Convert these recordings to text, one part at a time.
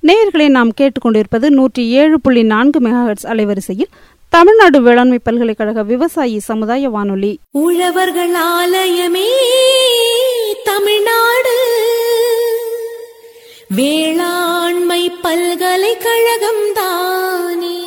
நேயர்களை நாம் கேட்டுக்கொண்டிருப்பது நூற்றி ஏழு புள்ளி நான்கு மெகாஹெட்ஸ் அலைவரிசையில் தமிழ்நாடு வேளாண்மை பல்கலைக்கழக விவசாயி சமுதாய வானொலி உழவர்கள் ஆலயமே தமிழ்நாடு வேளாண்மை பல்கலைக்கழகம் தானே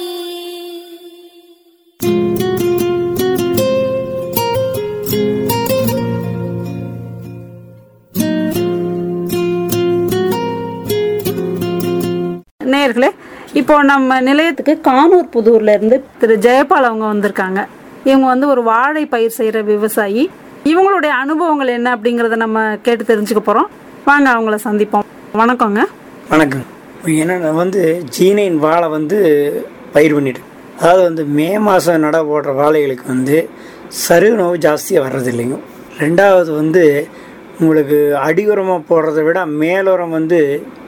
நேயர்களே இப்போ நம்ம நிலையத்துக்கு கானூர் புதூர்ல இருந்து திரு ஜெயபால் அவங்க வந்திருக்காங்க இவங்க வந்து ஒரு வாழை பயிர் செய்யற விவசாயி இவங்களுடைய அனுபவங்கள் என்ன அப்படிங்கறத நம்ம கேட்டு தெரிஞ்சுக்க போறோம் வாங்க அவங்கள சந்திப்போம் வணக்கங்க வணக்கம் என்னென்ன வந்து சீனையின் வாழை வந்து பயிர் பண்ணிட்டு அதாவது வந்து மே மாதம் நட போடுற வாழைகளுக்கு வந்து சருகு நோவு ஜாஸ்தியாக வர்றதில்லைங்க ரெண்டாவது வந்து உங்களுக்கு அடி உரமாக போடுறத விட மேலுரம் வந்து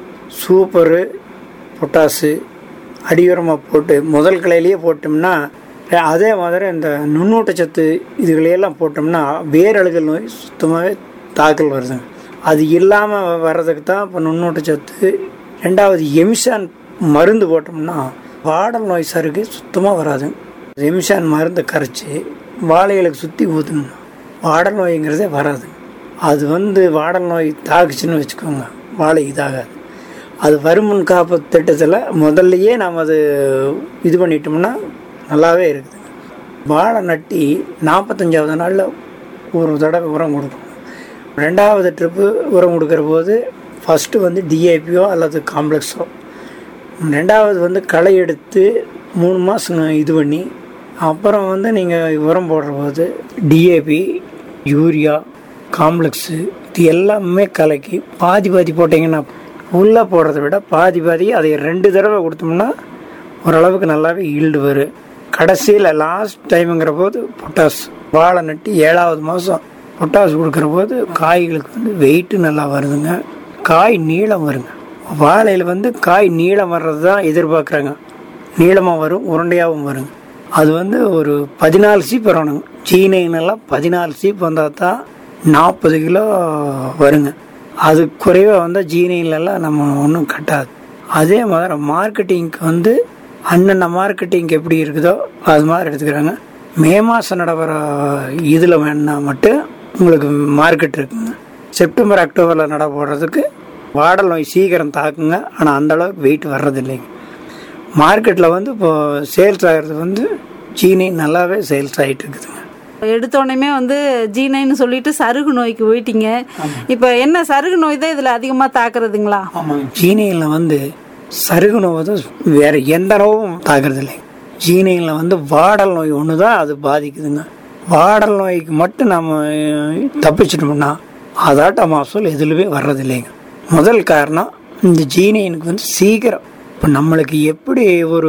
சூப்பரு பொட்டாசு அடி உரமாக போட்டு முதல் கிளையிலேயே போட்டோம்னா அதே மாதிரி இந்த நுண்ணூட்டச்சத்து இதுகளையெல்லாம் போட்டோம்னா வேரழுகல் நோய் சுத்தமாகவே தாக்கல் வருதுங்க அது இல்லாமல் வர்றதுக்கு தான் இப்போ நுண்ணூட்டச்சத்து ரெண்டாவது எமிஷான் மருந்து போட்டோம்னா வாடல் நோய் சருகு சுத்தமாக வராது எமிஷான் மருந்து கரைச்சி வாழைகளுக்கு சுற்றி ஊற்றணும்னா வாடல் நோய்ங்கிறதே வராது அது வந்து வாடல் நோய் தாக்குச்சுன்னு வச்சுக்கோங்க வாழை இதாகாது அது வருமுன் காப்பு திட்டத்தில் முதல்லையே நாம் அது இது பண்ணிட்டோம்னா நல்லாவே இருக்குது வாழை நட்டி நாற்பத்தஞ்சாவது நாளில் ஒரு தடவை உரம் கொடுக்கணும் ரெண்டாவது ட்ரிப்பு உரம் கொடுக்குற போது ஃபஸ்ட்டு வந்து டிஏபியோ அல்லது காம்ப்ளெக்ஸோ ரெண்டாவது வந்து களை எடுத்து மூணு மாதம் இது பண்ணி அப்புறம் வந்து நீங்கள் உரம் போடுற போது டிஏபி யூரியா காம்ப்ளெக்ஸு இது எல்லாமே கலக்கி பாதி பாதி போட்டிங்கன்னா உள்ளே போடுறத விட பாதி பாதி அதை ரெண்டு தடவை கொடுத்தோம்னா ஓரளவுக்கு நல்லாவே ஈல்டு வரும் கடைசியில் லாஸ்ட் டைமுங்கிற போது பொட்டாஸ் வாழை நட்டு ஏழாவது மாதம் பொட்டாஸ் கொடுக்குற போது காய்களுக்கு வந்து வெயிட்டு நல்லா வருதுங்க காய் நீளம் வருங்க வாழையில் வந்து காய் நீளம் வர்றது தான் எதிர்பார்க்குறாங்க நீளமாக வரும் உருண்டையாகவும் வருங்க அது வந்து ஒரு பதினாலு சீப் வரணுங்க சீனைனெல்லாம் பதினாலு சீப் வந்தால் தான் நாற்பது கிலோ வருங்க அது குறைவாக வந்தால் ஜீனையிலலாம் நம்ம ஒன்றும் கட்டாது அதே மாதிரி மார்க்கெட்டிங்க்கு வந்து அண்ணன் மார்க்கெட்டிங் எப்படி இருக்குதோ அது மாதிரி எடுத்துக்கிறாங்க மே மாதம் நடைபெற இதில் வேணா மட்டும் உங்களுக்கு மார்க்கெட் இருக்குங்க செப்டம்பர் அக்டோபரில் நட போடுறதுக்கு வாடல் நோய் சீக்கிரம் தாக்குங்க ஆனால் அந்தளவுக்கு வெயிட் வர்றதில்லைங்க மார்க்கெட்டில் வந்து இப்போ சேல்ஸ் ஆகிறது வந்து சீனி நல்லாவே சேல்ஸ் ஆகிட்டு இருக்குதுங்க எடுத்தோடனே வந்து ஜீனைன்னு சொல்லிட்டு சருகு நோய்க்கு போயிட்டீங்க இப்போ என்ன சருகு நோய் தான் இதுல அதிகமா தாக்குறதுங்களா ஆமாங்க சீனையில் வந்து சருகு நோய் வந்து வேற எந்த நோயும் தாக்குறது இல்லை சீனையில் வந்து வாடல் நோய் ஒன்று தான் அது பாதிக்குதுங்க வாடல் நோய்க்கு மட்டும் நம்ம தப்பிச்சிட்டோம்னா அதாட்ட மகசூல் எதுலுமே வர்றதில்லைங்க முதல் காரணம் இந்த ஜீனைனுக்கு வந்து சீக்கிரம் இப்போ நம்மளுக்கு எப்படி ஒரு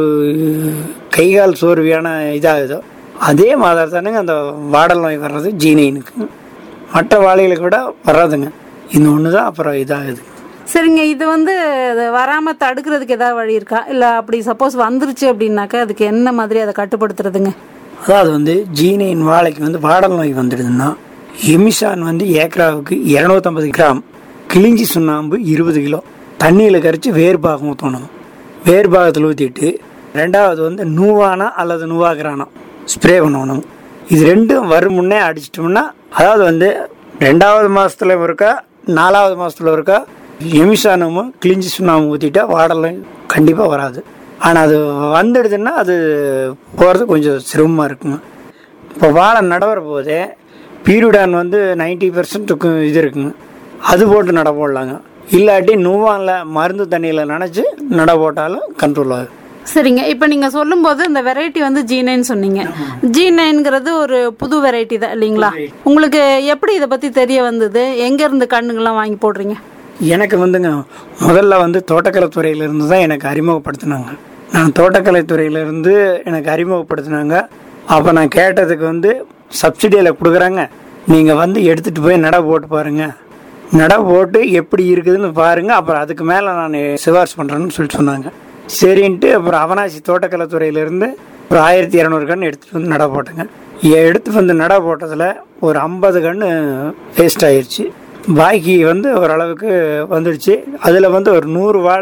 கைகால் சோர்வியான இதாகுதோ அதே மாதிரி தானேங்க அந்த வாடல் நோய் வர்றது ஜீனைனுக்கு மற்ற வாழைகளுக்கு விட வராதுங்க இந்த ஒன்று தான் அப்புறம் இதாகுது சரிங்க இது வந்து அது வராம தடுக்கிறதுக்கு ஏதாவது வழி இருக்கா இல்ல அப்படி சப்போஸ் வந்துருச்சு அப்படின்னாக்கா அதுக்கு என்ன மாதிரி அதை கட்டுப்படுத்துறதுங்க அதாவது வந்து ஜீனையின் வாழைக்கு வந்து வாடல் நோய் வந்துடுதுன்னா எமிசான் வந்து ஏக்கராவுக்கு இரநூத்தம்பது கிராம் கிழிஞ்சி சுண்ணாம்பு இருபது கிலோ தண்ணியில் கரைச்சி வேர்பாகம் ஊற்றணும் வேர்பாகத்தில் ஊற்றிட்டு ரெண்டாவது வந்து நூவானா அல்லது நூவாகிரானா ஸ்ப்ரே பண்ணணும் இது ரெண்டும் வரும் முன்னே அடிச்சிட்டோம்னா அதாவது வந்து ரெண்டாவது மாதத்துல இருக்கா நாலாவது மாதத்துல இருக்கா எமிசானமும் கிழிஞ்சி சுண்ணாம்பு ஊற்றிட்டா வாடல் கண்டிப்பாக வராது ஆனால் அது வந்துடுதுன்னா அது போகிறது கொஞ்சம் சிரமமாக இருக்குங்க இப்போ வாழை நடவர போதே பீருடான் வந்து நைன்டி பர்சன்ட்டுக்கு இது இருக்குங்க அது போட்டு நட போடலாங்க இல்லாட்டி நூவானில் மருந்து தண்ணியில் நினச்சி நட போட்டாலும் கண்ட்ரோல் ஆகும் சரிங்க இப்போ நீங்க சொல்லும்போது இந்த வெரைட்டி வந்து ஜி நைன் சொன்னீங்க ஜி நைன்ங்கிறது ஒரு புது வெரைட்டி தான் இல்லைங்களா உங்களுக்கு எப்படி இதை பத்தி தெரிய வந்தது எங்க இருந்து கண்ணுங்கெல்லாம் வாங்கி போடுறீங்க எனக்கு வந்துங்க முதல்ல வந்து தோட்டக்கலைத்துறையிலேருந்து தான் எனக்கு அறிமுகப்படுத்தினாங்க நான் தோட்டக்கலைத்துறையிலேருந்து எனக்கு அறிமுகப்படுத்தினாங்க அப்போ நான் கேட்டதுக்கு வந்து சப்சிடியில் கொடுக்குறாங்க நீங்கள் வந்து எடுத்துகிட்டு போய் நட போட்டு பாருங்கள் நட போட்டு எப்படி இருக்குதுன்னு பாருங்கள் அப்புறம் அதுக்கு மேலே நான் சிபாரிசு பண்ணுறேன்னு சொல்லிட்டு சொன்னாங்க சரின்ட்டு அப்புறம் அவனாசி தோட்டக்கலைத்துறையிலேருந்து ஒரு ஆயிரத்தி இரநூறு கன்று எடுத்துகிட்டு வந்து நட போட்டேங்க எடுத்து வந்து நட போட்டதில் ஒரு ஐம்பது கன்று வேஸ்ட் ஆயிடுச்சு பாக்கி வந்து ஓரளவுக்கு வந்துடுச்சு அதில் வந்து ஒரு நூறு வாழை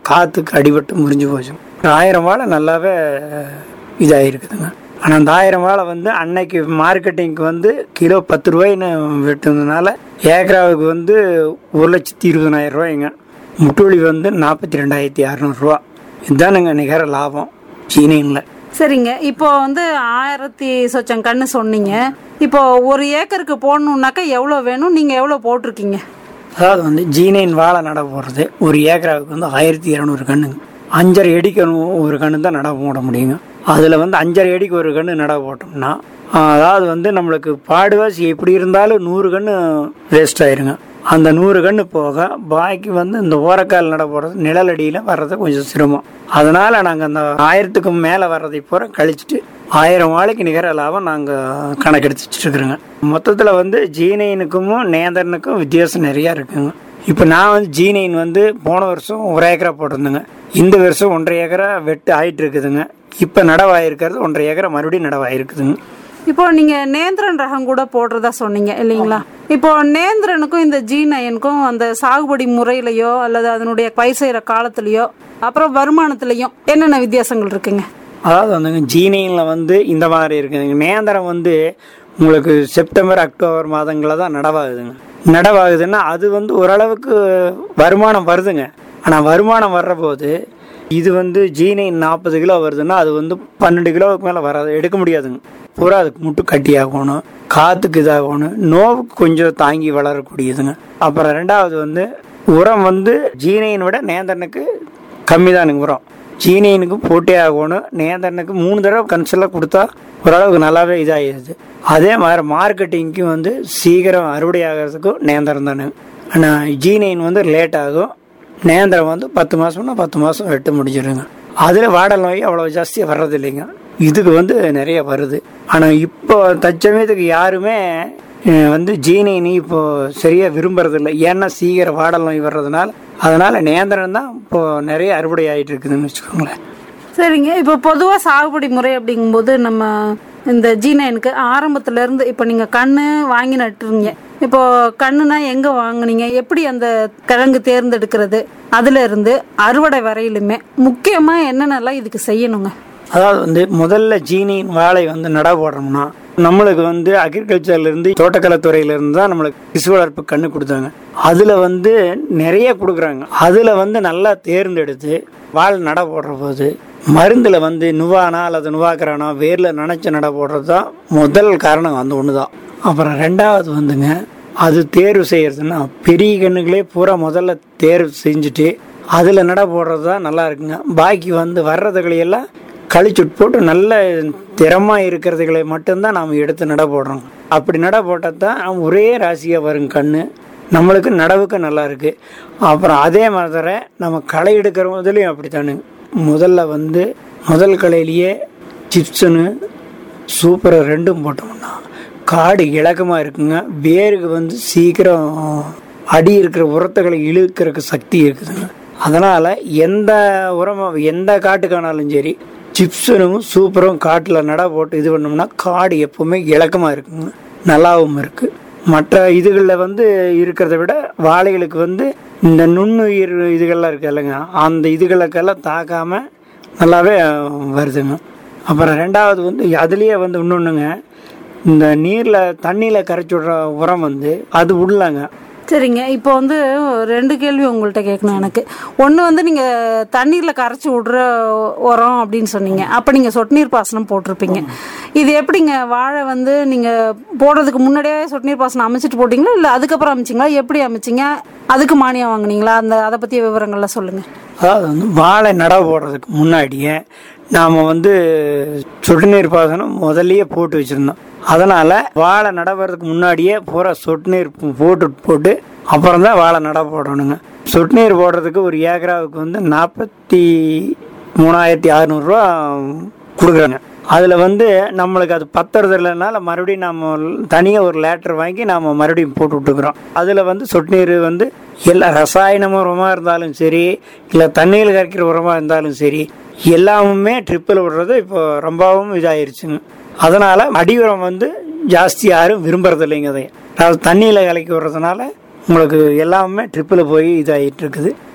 காற்றுக்கு அடிபட்டு முறிஞ்சு போச்சு ஒரு ஆயிரம் வாழை நல்லாவே இதாகிருக்குதுங்க ஆனால் அந்த ஆயிரம் வாழை வந்து அன்னைக்கு மார்க்கெட்டிங்க்கு வந்து கிலோ பத்து ரூபாய்ன்னு வெட்டுனதுனால ஏக்கராவுக்கு வந்து ஒரு லட்சத்தி இருபதனாயிரம் ரூபாய்ங்க முட்டுவலி வந்து நாற்பத்தி ரெண்டாயிரத்தி அறநூறுரூவா இதுதானுங்க நிகர லாபம் சீனியில் சரிங்க இப்போ வந்து ஆயிரத்தி சொச்சம் கண்ணு சொன்னீங்க இப்போ ஒரு ஏக்கருக்கு போடணுன்னாக்கா எவ்வளோ வேணும் நீங்கள் எவ்வளோ போட்டிருக்கீங்க அதாவது வந்து ஜீனைன் வாழை நட போடுறது ஒரு ஏக்கராவுக்கு வந்து ஆயிரத்தி இரநூறு கண்ணுங்க அஞ்சரை அடிக்கு ஒரு கண்ணு தான் நட போட முடியுங்க அதில் வந்து அஞ்சரை அடிக்கு ஒரு கண்ணு நட போட்டோம்னா ஆஹ், அதாவது வந்து நம்மளுக்கு பாடுவாசி எப்படி இருந்தாலும் நூறு கண்ணு வேஸ்ட் ஆயிருங்க அந்த நூறு கண்ணு போக பாக்கி வந்து இந்த ஓரக்கால் நட போடுறது நிழலடியில் வர்றது கொஞ்சம் சிரமம் அதனால நாங்கள் அந்த ஆயிரத்துக்கும் மேலே வர்றதை பூரா கழிச்சிட்டு ஆயிரம் வாழைக்கு நிகர லாபம் நாங்கள் கணக்கெடுத்து வச்சுட்டு இருக்கிறோங்க மொத்தத்தில் வந்து ஜீனைனுக்கும் நேந்தரனுக்கும் வித்தியாசம் நிறையா இருக்குங்க இப்போ நான் வந்து ஜீனைன் வந்து போன வருஷம் ஒரு ஏக்கரா போட்டிருந்தேங்க இந்த வருஷம் ஒன்றரை ஏக்கரா வெட்டு ஆயிட்டு இருக்குதுங்க இப்போ நடவாயிருக்கிறது ஒன்றரை ஏக்கரா மறுபடியும் நடவாயிருக்குதுங்க இப்போ நீங்க நேந்திரன் ரகம் கூட போடுறதா சொன்னீங்க இல்லைங்களா இப்போ நேந்திரனுக்கும் இந்த ஜி நயனுக்கும் அந்த சாகுபடி முறையிலையோ அல்லது அதனுடைய பயிர் செய்யற காலத்திலயோ அப்புறம் வருமானத்திலையும் என்னென்ன வித்தியாசங்கள் இருக்குங்க அதாவது வந்துங்க ஜீனைனில் வந்து இந்த மாதிரி இருக்குதுங்க நேந்திரம் வந்து உங்களுக்கு செப்டம்பர் அக்டோபர் மாதங்களில் தான் நடவாகுதுங்க நடவாகுதுன்னா அது வந்து ஓரளவுக்கு வருமானம் வருதுங்க ஆனால் வருமானம் வர்ற போது இது வந்து ஜீனை நாற்பது கிலோ வருதுன்னா அது வந்து பன்னெண்டு கிலோவுக்கு மேலே வராது எடுக்க முடியாதுங்க பூரா அதுக்கு முட்டு கட்டி ஆகணும் காற்றுக்கு இதாகணும் நோவுக்கு கொஞ்சம் தாங்கி வளரக்கூடியதுங்க அப்புறம் ரெண்டாவது வந்து உரம் வந்து ஜீனையின் விட நேந்திரனுக்கு கம்மி தானுங்க உரம் சீனியனுக்கு போட்டே ஆகணும் நேந்திரனுக்கு மூணு தடவை கன்சலாக கொடுத்தா ஓரளவுக்கு நல்லாவே இதாகிடுது அதே மாதிரி மார்க்கெட்டிங்க்கும் வந்து சீக்கிரம் அறுவடை ஆகிறதுக்கும் நேந்திரம் தானே ஆனால் ஜீனியன் வந்து லேட் ஆகும் நேந்திரம் வந்து பத்து மாதம்னா பத்து மாதம் வெட்ட முடிஞ்சிடுங்க அதில் வாடல் நோய் அவ்வளோ ஜாஸ்தியாக வர்றது இல்லைங்க இதுக்கு வந்து நிறைய வருது ஆனால் இப்போ தற்சமயத்துக்கு யாருமே அஹ், வந்து ஜீனினி இப்போ சரியா விரும்புறது இல்லை ஏன்னா சீக்கிரம் வாடல் நோய் வர்றதுனால அதனால நேந்திரம் தான் இப்போ நிறைய அறுவடை ஆயிட்டு இருக்குதுன்னு வச்சுக்கோங்களேன் சரிங்க இப்போ பொதுவாக சாகுபடி முறை அப்படிங்கும்போது நம்ம இந்த ஜீனைனுக்கு ஆரம்பத்துல இருந்து இப்போ நீங்க கண்ணு வாங்கி நட்டுறீங்க இப்போ கண்ணுனா எங்க வாங்குனீங்க எப்படி அந்த கிழங்கு தேர்ந்தெடுக்கிறது அதுல இருந்து அறுவடை வரையிலுமே முக்கியமா என்னென்னலாம் இதுக்கு செய்யணுங்க அதாவது வந்து முதல்ல ஜீனியின் வாழை வந்து நட போடுறோம்னா நம்மளுக்கு வந்து அக்ரிகல்ச்சர்ல இருந்து தோட்டக்கலைத்துறையில இருந்து தான் நம்மளுக்கு சிசு வளர்ப்பு கண்ணு கொடுத்தாங்க அதுல வந்து நிறைய கொடுக்குறாங்க அதுல வந்து நல்லா தேர்ந்தெடுத்து வாழை நட போடுற போது மருந்துல வந்து நுவானா அல்லது நுவாக்குறானா வேர்ல நனைச்சு நட போடுறது தான் முதல் காரணம் வந்து ஒன்று தான் அப்புறம் ரெண்டாவது வந்துங்க அது தேர்வு செய்யறதுன்னா பெரிய கண்ணுகளே பூரா முதல்ல தேர்வு செஞ்சுட்டு அதில் நட போடுறது தான் நல்லா இருக்குங்க பாக்கி வந்து வர்றதுகளை எல்லாம் கழிச்சுட்டு போட்டு நல்ல திறமா இருக்கிறதுகளை மட்டும்தான் நாம் எடுத்து நட போடுறோம் அப்படி நட போட்டால் தான் ஒரே ராசியாக வரும் கண்ணு நம்மளுக்கு நடவுக்கு நல்லா இருக்கு அப்புறம் அதே மாதிரி நம்ம களை எடுக்கிற முதலையும் அப்படித்தானுங்க முதல்ல வந்து முதல் களையிலேயே சிப்ஸனு சூப்பரை ரெண்டும் போட்டோம்னா காடு இலக்கமாக இருக்குங்க வேருக்கு வந்து சீக்கிரம் அடி இருக்கிற உரத்துகளை இழுக்கிறதுக்கு சக்தி இருக்குதுங்க அதனால் எந்த உரம் எந்த காட்டுக்கானாலும் சரி சிப்ஸனும் சூப்பரும் காட்டில் நட போட்டு இது பண்ணோம்னா காடு எப்பவுமே இலக்கமாக இருக்குங்க நல்லாவும் இருக்குது மற்ற இதுகளில் வந்து இருக்கிறத விட வாழைகளுக்கு வந்து இந்த நுண்ணுயிர் இதுகள்லாம் இருக்கு இல்லைங்க அந்த இதுகளுக்கெல்லாம் தாக்காம நல்லாவே வருதுங்க அப்புறம் ரெண்டாவது வந்து அதுலேயே வந்து இன்னொன்றுங்க இந்த நீரில் தண்ணியில் கரைச்சி விடுற உரம் வந்து அது உள்ளங்க சரிங்க இப்போ வந்து ரெண்டு கேள்வி உங்கள்கிட்ட கேட்கணும் எனக்கு ஒன்று வந்து நீங்கள் தண்ணீரில் கரைச்சி விடுற உரம் அப்படின்னு சொன்னீங்க அப்போ நீங்கள் சொட்டு நீர் பாசனம் போட்டிருப்பீங்க இது எப்படிங்க வாழை வந்து நீங்கள் போடுறதுக்கு முன்னாடியே சொட்டு நீர் பாசனம் அமைச்சிட்டு போட்டிங்களா இல்லை அதுக்கப்புறம் அமைச்சிங்களா எப்படி அமைச்சிங்க அதுக்கு மானியம் வாங்குனீங்களா அந்த அதை பற்றிய விவரங்கள்லாம் சொல்லுங்கள் அதாவது வந்து வாழை நட போடுறதுக்கு முன்னாடியே நாம் வந்து சொட்டு நீர் பாசனம் முதல்லயே போட்டு வச்சுருந்தோம் அதனால் வாழை நட வர்றதுக்கு முன்னாடியே பூரா சொட்டு நீர் போட்டு போட்டு அப்புறம் தான் வாழை நட போடணுங்க சொட்டு நீர் போடுறதுக்கு ஒரு ஏக்கராவுக்கு வந்து நாற்பத்தி மூணாயிரத்தி அறநூறுரூவா கொடுக்குறாங்க அதில் வந்து நம்மளுக்கு அது பத்துறது இல்லைனால மறுபடியும் நம்ம தனியாக ஒரு லேட்டர் வாங்கி நாம் மறுபடியும் போட்டு விட்டுக்கிறோம் அதில் வந்து சொட்டு நீர் வந்து எல்லா ரசாயன உரமாக இருந்தாலும் சரி இல்லை தண்ணியில் கரைக்கிற உரமாக இருந்தாலும் சரி எல்லாமுமே ட்ரிப்பில் விடுறது இப்போ ரொம்பவும் இதாயிருச்சுங்க அதனால் அடி உரம் வந்து ஜாஸ்தி யாரும் விரும்புறது இல்லைங்க அதை அதாவது தண்ணியில் கலக்கி விடுறதுனால உங்களுக்கு எல்லாமே ட்ரிப்பில் போய் இதாகிட்டு இருக்குது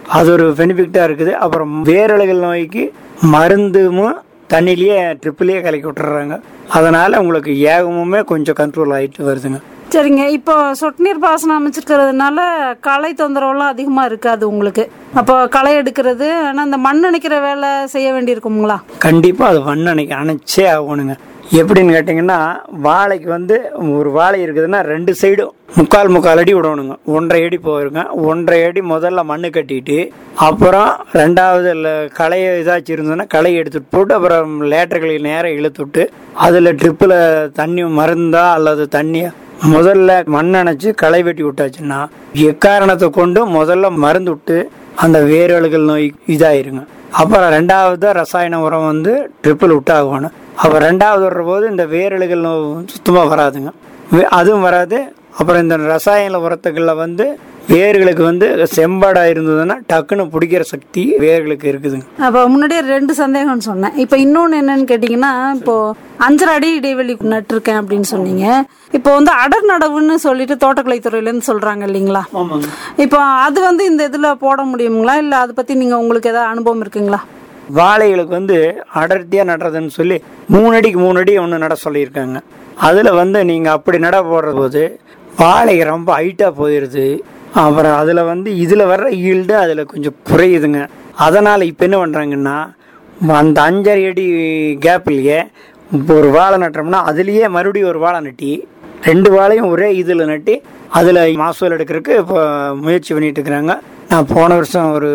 அது ஒரு பெனிஃபிட்டாக இருக்குது அப்புறம் வேரழுகல் நோய்க்கு மருந்தும் தண்ணியிலேயே ட்ரிப்பிலேயே கலக்கி விட்டுறாங்க அதனால் உங்களுக்கு ஏகமுமே கொஞ்சம் கண்ட்ரோல் ஆகிட்டு வருதுங்க சரிங்க இப்போ சொட்டு நீர் பாசனம் அமைச்சிருக்கிறதுனால களை தொந்தரவுலாம் அதிகமா இருக்காது உங்களுக்கு அப்போ களை எடுக்கிறது ஆனா இந்த மண் அணைக்கிற வேலை செய்ய வேண்டியிருக்குங்களா கண்டிப்பாக அது வண்ண அணைக்க அணைச்சே ஆகணுங்க எப்படின்னு கேட்டிங்கன்னா வாழைக்கு வந்து ஒரு வாழை இருக்குதுன்னா ரெண்டு சைடும் முக்கால் முக்கால் அடி விடணுங்க ஒன்றரை அடி போயிருங்க ஒன்றரை அடி முதல்ல மண்ணு கட்டிட்டு அப்புறம் ரெண்டாவது இல்லை களையை இதாச்சும் இருந்ததுன்னா களையை எடுத்துட்டு போட்டு அப்புறம் லேட்டர்களை நேரம் இழுத்து விட்டு அதில் ட்ரிப்பில் தண்ணி மருந்தா அல்லது தண்ணியை முதல்ல மண் அணைச்சு களை வெட்டி விட்டாச்சுன்னா எக்காரணத்தை கொண்டு முதல்ல மருந்து விட்டு அந்த வேரழுகல் நோய் இதாயிருங்க அப்புறம் ரெண்டாவது ரசாயன உரம் வந்து ட்ரிப்பிள் விட்டாகணும் அப்போ ரெண்டாவது வர்ற போது இந்த வேரழுகல் நோய் சுத்தமாக வராதுங்க வே- அதுவும் வராது அப்புறம் இந்த ரசாயன உரத்துகளில் வந்து வேர்களுக்கு வந்து செம்பாடா இருந்ததுன்னா டக்குன்னு பிடிக்கிற சக்தி வேர்களுக்கு இருக்குதுங்க அப்போ முன்னாடியே ரெண்டு சந்தேகம்னு சொன்னேன் இப்போ இன்னொன்று என்னன்னு கேட்டிங்கன்னா இப்போ அஞ்சரை அடி இடைவெளி நட்டிருக்கேன் அப்படின்னு சொன்னீங்க இப்போ வந்து அடர் நடவுன்னு சொல்லிட்டு தோட்டக்கலைத்துறையிலேருந்து சொல்றாங்க இல்லைங்களா ஆமாங்க இப்போ அது வந்து இந்த இதில் போட முடியுங்களா இல்லை அதை பற்றி நீங்கள் உங்களுக்கு ஏதாவது அனுபவம் இருக்குங்களா வாழைகளுக்கு வந்து அடர்த்தியாக நடுறதுன்னு சொல்லி மூணு அடிக்கு மூணு அடி ஒன்று நட சொல்லியிருக்காங்க அதில் வந்து நீங்கள் அப்படி நட போடுற போது வாழை ரொம்ப ஹைட்டாக போயிடுது அப்புறம் அதில் வந்து இதில் வர்ற ஈல்டு அதில் கொஞ்சம் குறையுதுங்க அதனால் இப்போ என்ன பண்ணுறாங்கன்னா அந்த அஞ்சரை அடி கேப்லேயே இப்போ ஒரு வாழை நட்டுறோம்னா அதுலேயே மறுபடியும் ஒரு வாழை நட்டி ரெண்டு வாழையும் ஒரே இதில் நட்டி அதில் மாசூல் எடுக்கிறதுக்கு இப்போ முயற்சி பண்ணிட்டு இருக்கிறாங்க நான் போன வருஷம் ஒரு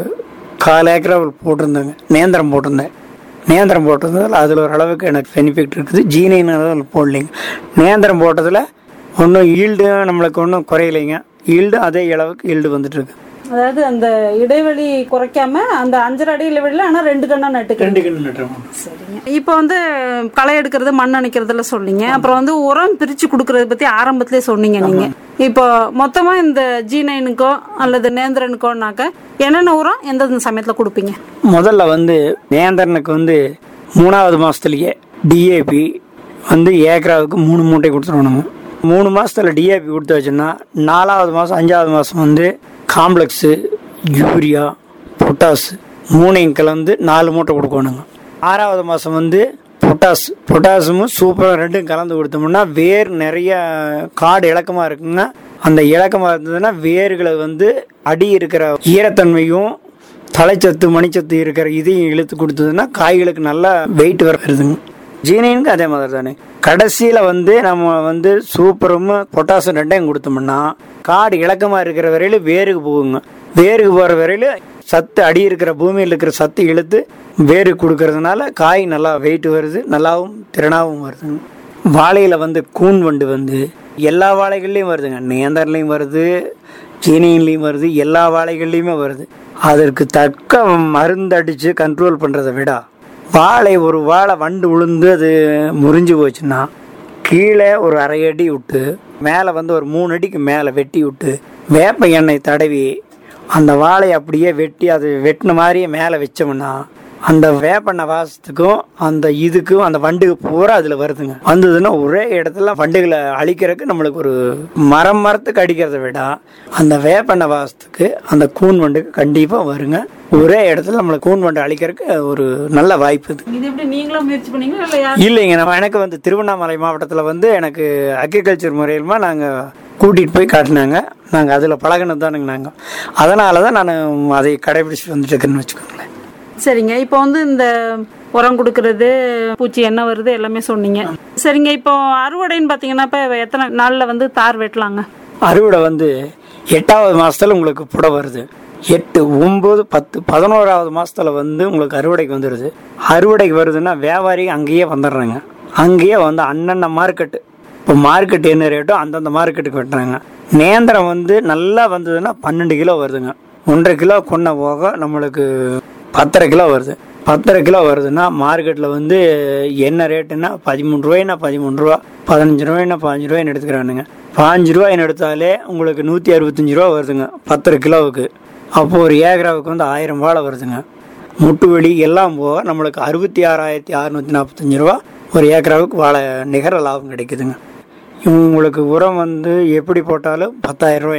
கால் ஏக்கரா போட்டிருந்தேங்க நேந்திரம் போட்டிருந்தேன் நேந்திரம் போட்டிருந்ததில் அதில் ஓரளவுக்கு எனக்கு பெனிஃபிட் இருக்குது ஜீனின்னு அதில் போடலைங்க நேந்திரம் போட்டதில் ஒன்றும் ஈல்டு நம்மளுக்கு ஒன்றும் குறையலைங்க ஈல்டு அதே அளவுக்கு ஈல்டு வந்துட்டு இருக்கு அதாவது அந்த இடைவெளி குறைக்காம அந்த அஞ்சரை அடி இடைவெளியில் ஆனால் ரெண்டு கண்ணா நட்டுக்கிறேன் ரெண்டு கிலோ நட்டுறோம் சரிங்க இப்போ வந்து களை எடுக்கிறது மண் அணைக்கிறதுல சொன்னீங்க அப்புறம் வந்து உரம் பிரிச்சு கொடுக்கறத பத்தி ஆரம்பத்திலே சொன்னீங்க நீங்க இப்போ மொத்தமா இந்த ஜி நைனுக்கோ அல்லது நேந்திரனுக்கோனாக்க என்னென்ன உரம் எந்தெந்த சமயத்துல கொடுப்பீங்க முதல்ல வந்து நேந்திரனுக்கு வந்து மூணாவது மாதத்துலேயே டிஏபி வந்து ஏக்கராவுக்கு மூணு மூட்டை கொடுத்துருவானுங்க மூணு மாசத்துல டிஏபி கொடுத்து வச்சோன்னா நாலாவது மாதம் அஞ்சாவது மாதம் வந்து காம்ப்ளெக்ஸு யூரியா பொட்டாஸ் மூணையும் கலந்து நாலு மூட்டை கொடுக்கணுங்க ஆறாவது மாதம் வந்து பொட்டாஸ் பொட்டாசும் சூப்பராக ரெண்டும் கலந்து கொடுத்தோம்னா வேர் நிறைய காடு இலக்கமாக இருக்குங்க அந்த இலக்கமாக இருந்ததுன்னா வேர்களை வந்து அடி இருக்கிற ஈரத்தன்மையும் தலைச்சத்து மணிச்சத்து இருக்கிற இதையும் இழுத்து கொடுத்ததுன்னா காய்களுக்கு நல்லா வெயிட் வருதுங்க ஜீனியனுக்கு அதே மாதிரி தானே கடைசியில் வந்து நம்ம வந்து சூப்பரும் பொட்டாசியம் ரெண்டையும் கொடுத்தோம்னா காடு இலக்கமாக இருக்கிற வரையில வேருக்கு போகுங்க வேருக்கு போகிற வரையில சத்து அடி இருக்கிற பூமியில் இருக்கிற சத்து இழுத்து வேருக்கு கொடுக்கறதுனால காய் நல்லா வெயிட் வருது நல்லாவும் திறனாகவும் வருதுங்க வாழையில் வந்து கூன் வண்டு வந்து எல்லா வாழைகள்லையும் வருதுங்க நேந்தர்லையும் வருது சீனியிலையும் வருது எல்லா வாழைகள்லையுமே வருது அதற்கு தக்க மருந்து அடித்து கண்ட்ரோல் பண்ணுறதை விட வாழை ஒரு வாழை வண்டு உளுந்து அது முறிஞ்சு போச்சுன்னா கீழே ஒரு அரை அடி விட்டு மேலே வந்து ஒரு மூணு அடிக்கு மேலே வெட்டி விட்டு வேப்ப எண்ணெய் தடவி அந்த வாழையை அப்படியே வெட்டி அது வெட்டின மாதிரியே மேலே வச்சோம்னா அந்த வேப்பெண்ணெய் வாசத்துக்கும் அந்த இதுக்கும் அந்த வண்டுக்கு பூரா அதில் வருதுங்க வந்ததுன்னா ஒரே இடத்துல வண்டுகளை அழிக்கிறதுக்கு நம்மளுக்கு ஒரு மரம் மரத்துக்கு அடிக்கிறத விட அந்த வேப்பெண்ணெய் வாசத்துக்கு அந்த கூன் வண்டுக்கு கண்டிப்பாக வருங்க ஒரே இடத்துல நம்மளுக்கு கூன் வண்டு அழிக்கிறதுக்கு ஒரு நல்ல வாய்ப்பு இது இது எப்படி நீங்களும் முயற்சி பண்ணீங்களா இல்லை யார் இல்லைங்க நம்ம எனக்கு வந்து திருவண்ணாமலை மாவட்டத்தில் வந்து எனக்கு அக்ரிகல்ச்சர் முறையிலுமா நாங்கள் கூட்டிகிட்டு போய் காட்டினாங்க நாங்கள் அதில் பழகினது தானுங்க நாங்கள் அதனால தான் நான் அதை கடைபிடிச்சு வந்துட்டு இருக்கேன்னு வச்சுக்கோங்களேன் சரிங்க இப்போ வந்து இந்த உரம் கொடுக்கறது பூச்சி என்ன வருது எல்லாமே சொன்னீங்க சரிங்க இப்போ அறுவடைன்னு பார்த்தீங்கன்னா இப்போ எத்தனை நாளில் வந்து தார் வெட்டலாங்க அறுவடை வந்து எட்டாவது மாதத்தில் உங்களுக்கு புடை வருது எட்டு ஒம்பது பத்து பதினோராவது மாதத்தில் வந்து உங்களுக்கு அறுவடைக்கு வந்துடுது அறுவடைக்கு வருதுன்னா வியாபாரி அங்கேயே வந்துடுறாங்க அங்கேயே வந்து அன்னன்ன மார்க்கெட்டு இப்போ மார்க்கெட் என்ன ரேட்டோ அந்தந்த மார்க்கெட்டுக்கு வெட்டுறாங்க நேந்திரம் வந்து நல்லா வந்ததுன்னா பன்னெண்டு கிலோ வருதுங்க ஒன்றரை கிலோ கொண்ட போக நம்மளுக்கு பத்தரை கிலோ வருது பத்தரை கிலோ வருதுன்னா மார்க்கெட்டில் வந்து என்ன ரேட்டுன்னா பதிமூணு ரூபாய்னா பதிமூணு ரூபா பதினஞ்சு ரூபாய்னா பதினஞ்சு ரூபாய்னு எடுத்துக்கிறானுங்க பாஞ்சு ரூபாய்னு எடுத்தாலே உங்களுக்கு நூற்றி அறுபத்தஞ்சு ரூபா வருதுங்க பத்தரை கிலோவுக்கு அப்போது ஒரு ஏக்கராவுக்கு வந்து ஆயிரம் வாழை வருதுங்க முட்டு வலி எல்லாம் போக நம்மளுக்கு அறுபத்தி ஆறாயிரத்தி அறுநூற்றி நாற்பத்தஞ்சு ரூபா ஒரு ஏக்கராவுக்கு வாழை நிகர லாபம் கிடைக்குதுங்க உங்களுக்கு உரம் வந்து எப்படி போட்டாலும் பத்தாயிரம் ரூபாய்ங்க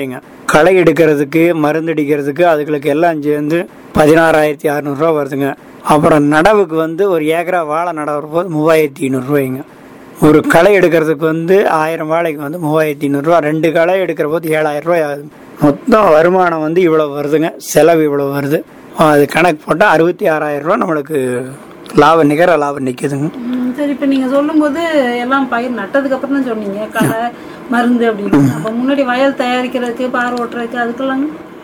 களை எடுக்கிறதுக்கு மருந்து அடிக்கிறதுக்கு அதுகளுக்கு எல்லாம் சேர்ந்து பதினாறாயிரத்தி அறநூறுவா வருதுங்க அப்புறம் நடவுக்கு வந்து ஒரு ஏக்கரா வாழை நடவுற போது மூவாயிரத்தி ஐநூறுரூவாய்ங்க ஒரு களை எடுக்கிறதுக்கு வந்து ஆயிரம் வாழைக்கு வந்து மூவாயிரத்தி ஐநூறுரூவா ரெண்டு களை எடுக்கிற போது ஏழாயிரம் ரூபாய் ஆகுது மொத்தம் வருமானம் வந்து இவ்வளோ வருதுங்க செலவு இவ்வளோ வருது அது கணக்கு போட்டால் அறுபத்தி ஆறாயிரம் ரூபா நம்மளுக்கு லாபம் நிகர லாபம் நிற்குதுங்க ம், சரி இப்போ நீங்க சொல்லும்போது எல்லாம் பயிர் நட்டதுக்கு அப்புறம் தான் சொன்னீங்க களை மருந்து அப்படின்னு அப்போ முன்னாடி வயல் தயாரிக்கிறதுக்கு பார் ஓட்டுறதுக்கு அதுக்கெல்லாம்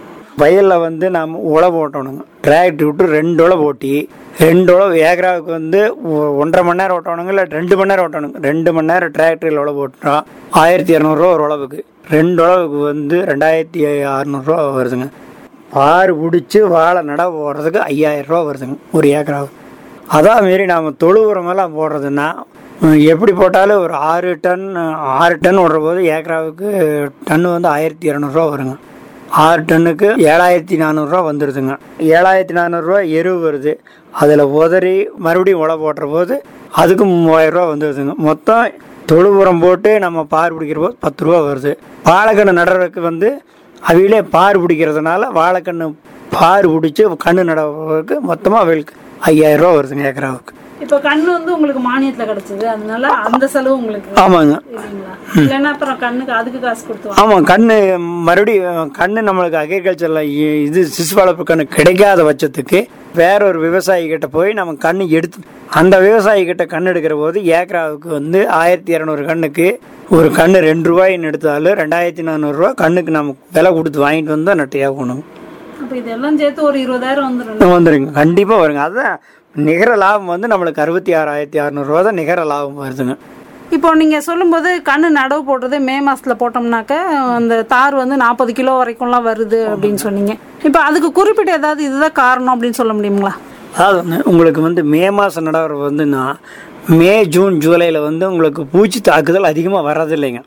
வயலில் வந்து நாம் உழவு ஓட்டணுங்க டிராக்டர் விட்டு ரெண்டு உழவு ஓட்டி ரெண்டு உழவு ஏக்கராவுக்கு வந்து ஒ- ஒன்றரை மணி நேரம் ஓட்டணுங்க இல்லை ரெண்டு மணி நேரம் ஓட்டணுங்க ரெண்டு மணி நேரம் டிராக்டரில் உழவு ஓட்டினா ஆயிரத்தி இரநூறுவா ஒரு உழவுக்கு ரெண்டு உழவுக்கு வந்து ரெண்டாயிரத்தி அறநூறுவா வருதுங்க பார் பிடிச்சி வாழை நட போடுறதுக்கு ஐயாயிரம் ரூபா வருதுங்க ஒரு ஏக்கராவுக்கு அதான் மாரி நாம் தொழு உரமெல்லாம் போடுறதுன்னா உம், எப்படி போட்டாலும் ஒரு ஆறு டன் ஆறு டன் விடுற போது ஏக்கராவுக்கு டன்னு வந்து ஆயிரத்தி இரநூறுவா வருங்க ஆறு டன்னுக்கு ஏழாயிரத்தி நானூறுரூவா வந்துடுதுங்க ஏழாயிரத்தி நானூறுரூவா எரு வருது அதில் உதறி மறுபடியும் உழை போடுற போது அதுக்கு மூவாயிரம் ரூபா வந்துடுதுங்க மொத்தம் தொழு உரம் போட்டு நம்ம பார் பிடிக்கிற போது பத்து ரூபா வருது வாழைக்கன்று நடுறதுக்கு வந்து அவையிலே பார் பிடிக்கிறதுனால வாழைக்கன்று பார் பிடிச்சி கண்ணு நடவுக்கு மொத்தமாக அவளுக்கு ஐயாயிரம் ரூபா வருதுங்க ஏக்கராவுக்கு இப்போ கண்ணு வந்து உங்களுக்கு மானியத்துல கிடைச்சது அதனால அந்த செலவு உங்களுக்கு ஆமாங்க இல்லைங்களா இல்லைன்னா அப்புறம் கண்ணுக்கு அதுக்கு காசு கொடுத்து ஆமாம் கண்ணு மறுபடியும் கண்ணு நம்மளுக்கு அக்ரிகல்ச்சரில் இது சிசு வளர்ப்பு கண்ணு கிடைக்காத பட்சத்துக்கு வேற ஒரு விவசாயி கிட்ட போய் நம்ம கண்ணு எடுத்து அந்த விவசாயி கிட்ட கண்ணு எடுக்கிற போது ஏக்கராவுக்கு வந்து ஆயிரத்தி இரநூறு கண்ணுக்கு ஒரு கண்ணு ரெண்டு ரூபாயின்னு எடுத்தாலும் ரெண்டாயிரத்தி நானூறுரூவா கண்ணுக்கு நம்ம விலை கொடுத்து வாங்கிட்டு வந்தால் நட்டையாக போகணும் அப்போ இதெல்லாம் சேர்த்து ஒரு இருபதாயிரம் வந்துடும் வந்துருங்க கண்டிப்பாக வருங்க அதுதான் நிகர லாபம் வந்து நம்மளுக்கு அறுபத்தி ஆறாயிரத்தி அறநூறுவா தான் நிகர லாபம் வருதுங்க இப்போ நீங்க சொல்லும்போது கண்ணு நடவு போடுறது மே மாசத்துல போட்டோம்னாக்க அந்த தார் வந்து நாற்பது கிலோ வரைக்கும்லாம் வருது அப்படின்னு சொன்னீங்க இப்போ அதுக்கு குறிப்பிட்ட ஏதாவது இதுதான் காரணம் அப்படின்னு சொல்ல முடியுங்களா அதாவது வந்து உங்களுக்கு வந்து மே மாதம் நடவர வந்துன்னா மே ஜூன் ஜூலையில் வந்து உங்களுக்கு பூச்சி தாக்குதல் அதிகமாக வர்றதில்லைங்க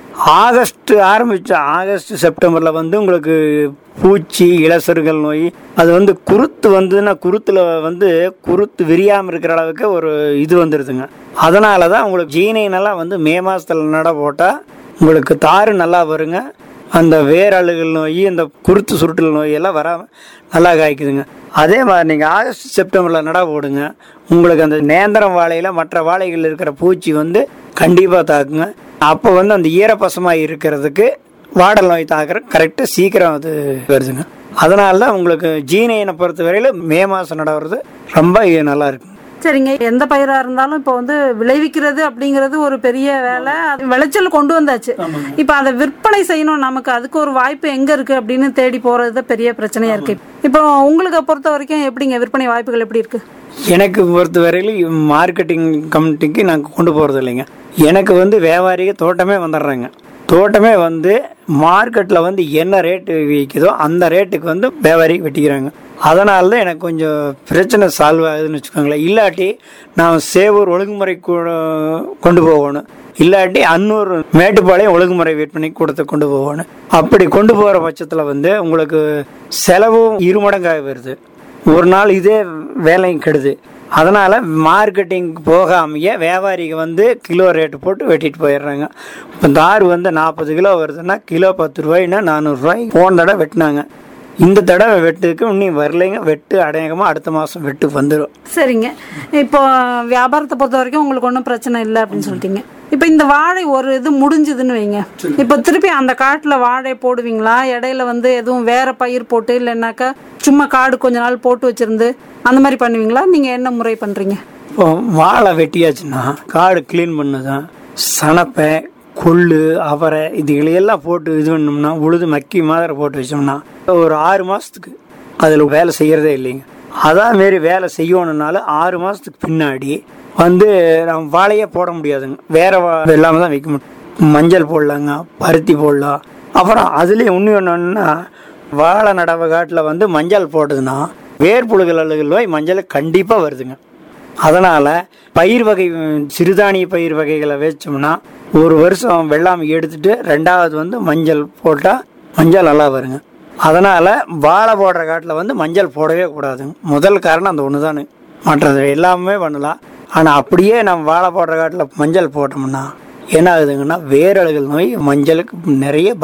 ஆகஸ்ட் ஆரம்பிச்ச ஆகஸ்ட் செப்டம்பரில் வந்து உங்களுக்கு பூச்சி இளசருகள் நோய் அது வந்து குருத்து வந்ததுன்னா குருத்தில் வந்து குருத்து விரியாமல் இருக்கிற அளவுக்கு ஒரு இது வந்துடுதுங்க அதனால தான் உங்களுக்கு ஜீனைனெல்லாம் வந்து மே மாதத்தில் நட போட்டால் உங்களுக்கு தாறு நல்லா வருங்க அந்த வேரழுகல் நோய் இந்த குருத்து சுருட்டல் நோய் எல்லாம் வராமல் நல்லா காய்க்குதுங்க அதே மாதிரி நீங்கள் ஆகஸ்ட் செப்டம்பரில் நட போடுங்க உங்களுக்கு அந்த நேந்திரம் வாழையில் மற்ற வாழைகள் இருக்கிற பூச்சி வந்து கண்டிப்பாக தாக்குங்க அப்போ வந்து அந்த ஈரப்பசமாக இருக்கிறதுக்கு வாடல் நோய் தாக்குற கரெக்டாக சீக்கிரம் அது வருதுங்க அதனால தான் உங்களுக்கு ஜீனையனை பொறுத்த வரையில் மே மாதம் நடவுறது ரொம்ப நல்லா இருக்குங்க சரிங்க எந்த பயிரா இருந்தாலும் இப்போ வந்து விளைவிக்கிறது அப்படிங்கிறது ஒரு பெரிய வேலை அது விளைச்சல் கொண்டு வந்தாச்சு இப்போ அதை விற்பனை செய்யணும் நமக்கு அதுக்கு ஒரு வாய்ப்பு எங்க இருக்கு அப்படின்னு தேடி போறது தான் பெரிய பிரச்சனையா இருக்கு இப்போ உங்களுக்கு பொறுத்த வரைக்கும் எப்படிங்க விற்பனை வாய்ப்புகள் எப்படி இருக்கு எனக்கு பொறுத்த வரையிலும் மார்க்கெட்டிங் கமிட்டிக்கு நாங்கள் கொண்டு போகிறது இல்லைங்க எனக்கு வந்து வியாபாரிக தோட்டமே வந்துடுறாங்க தோட்டமே வந்து மார்க்கெட்டில் வந்து என்ன ரேட்டு விற்குதோ அந்த ரேட்டுக்கு வந்து வியாபாரி வெட்டிக்கிறாங்க அதனால தான் எனக்கு கொஞ்சம் பிரச்சனை சால்வ் ஆகுதுன்னு வச்சுக்கோங்களேன் இல்லாட்டி நான் சேவூர் ஒழுங்குமுறை கூ- கொண்டு போகணும் இல்லாட்டி அன்னூர் மேட்டுப்பாளையம் ஒழுங்குமுறை விற்பனை கொடுத்து கொண்டு போகணும் அப்படி கொண்டு போகிற பட்சத்தில் வந்து உங்களுக்கு செலவும் இருமடங்காக வருது ஒரு நாள் இதே வேலையும் கெடுது அதனால் மார்க்கெட்டிங் போகாமையே வியாபாரிங்க வந்து கிலோ ரேட்டு போட்டு வெட்டிட்டு போயிடுறாங்க இப்போ தார் வந்து நாற்பது கிலோ வருதுன்னா கிலோ பத்து ரூபாய்னா நானூறுரூவாய் போன தடவை வெட்டினாங்க இந்த தடவை வெட்டுக்கு இன்னும் வரலைங்க வெட்டு அடையகமாக அடுத்த மாதம் வெட்டு வந்துடும் சரிங்க இப்போ வியாபாரத்தை பொறுத்த வரைக்கும் உங்களுக்கு ஒன்றும் பிரச்சனை இல்லை அப்படின்னு சொல்லிட்டீங்க இப்போ இந்த வாழை ஒரு இது முடிஞ்சுதுன்னு வைங்க இப்போ திருப்பி அந்த காட்டில் வாழை போடுவீங்களா இடையில வந்து எதுவும் வேற பயிர் போட்டு இல்லைன்னாக்கா சும்மா காடு கொஞ்ச நாள் போட்டு வச்சிருந்து அந்த மாதிரி பண்ணுவீங்களா நீங்க என்ன முறை பண்றீங்க இப்போ வாழை வெட்டியாச்சுன்னா காடு க்ளீன் பண்ணதான் சணப்பை கொள்ளு அவரை இதுகளையெல்லாம் போட்டு இது பண்ணோம்னா உழுது மக்கி மாதிரி போட்டு வச்சோம்னா ஒரு ஆறு மாதத்துக்கு அதில் வேலை செய்கிறதே இல்லைங்க அதான் மாரி வேலை செய்யணுன்னாலும் ஆறு மாதத்துக்கு பின்னாடி வந்து நம்ம வாழையே போட முடியாதுங்க வேற வா இல்லாமல் தான் வைக்க முடியும் மஞ்சள் போடலாங்க பருத்தி போடலாம் அப்புறம் அதுலேயும் இன்னும் ஒன்றுன்னா வாழை நடவு காட்டில் வந்து மஞ்சள் போட்டதுன்னா வேர்ப்புழுகள் அழுகல் நோய் மஞ்சள் கண்டிப்பாக வருதுங்க அதனால் பயிர் வகை உம், சிறுதானிய பயிர் வகைகளை வச்சோம்னா ஒரு வருஷம் வெள்ளாமை எடுத்துட்டு ரெண்டாவது வந்து மஞ்சள் போட்டால் மஞ்சள் நல்லா வருங்க அதனால் வாழை போடுற காட்டில் வந்து மஞ்சள் போடவே கூடாதுங்க முதல் காரணம் அந்த ஒன்று தானே மற்றது எல்லாமே பண்ணலாம் ஆனால் அப்படியே நம்ம வாழை போடுற காட்டில் மஞ்சள் போட்டோம்னா என்ன ஆகுதுங்கன்னா வேரழுகல் நோய் மஞ்சளுக்கு நிறைய பாதிக்குது